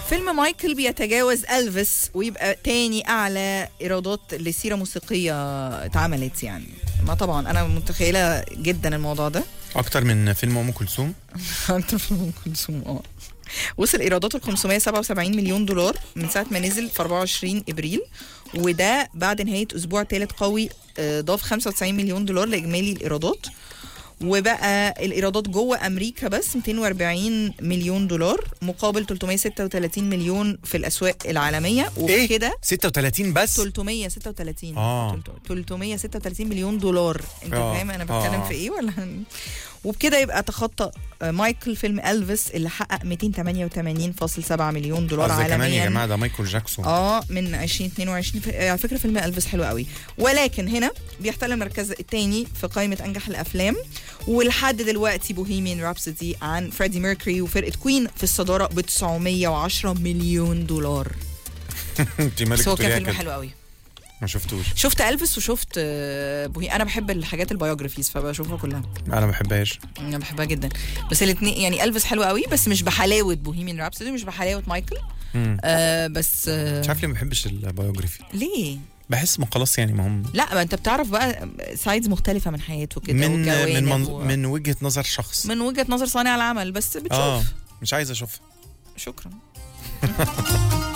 فيلم مايكل بيتجاوز الفيس ويبقى تاني اعلى ايرادات لسيره موسيقيه اتعملت يعني ما طبعا انا متخيله جدا الموضوع ده اكتر من فيلم ام كلثوم اكتر من ام كلثوم اه وصل ايراداته ل 577 مليون دولار من ساعه ما نزل في 24 ابريل وده بعد نهايه اسبوع ثالث قوي آه، ضاف 95 مليون دولار لاجمالي الايرادات وبقى الايرادات جوه امريكا بس 240 مليون دولار مقابل 336 مليون في الاسواق العالميه وبكده 36 بس 336 آه. 336 مليون دولار انت آه. فاهم انا بتكلم آه. في ايه ولا وبكده يبقى تخطى آه، مايكل فيلم الفيس اللي حقق 288.7 مليون دولار قصدي كمان يا عالميا جماعه ده مايكل جاكسون اه من 2022 ف- على فكره فيلم الفيس حلو قوي ولكن هنا بيحتل المركز الثاني في قائمه انجح الافلام ولحد دلوقتي بوهيميان رابسودي عن فريدي ميركوري وفرقه كوين في الصداره ب 910 مليون دولار انت مالك بس هو كان بتقوليها فيلم كده؟ حلو قوي ما شفتوش شفت الفيس وشفت آه، بوهي انا بحب الحاجات البيوجرافيز فبشوفها كلها انا ما بحبهاش انا بحبها جدا بس الاثنين يعني الفيس حلو قوي بس مش بحلاوه بوهيميان رابسودي مش بحلاوه مايكل مم. آه بس آه مش عارف ليه ما بحبش البيوجرافي ليه بحس ما خلاص يعني ما هم لا ما انت بتعرف بقى سايدز مختلفه من حياته كده من من وجوانب منظ... و- من وجهه نظر شخص من وجهه نظر صانع العمل بس بتشوف اه مش عايز اشوفها شكرا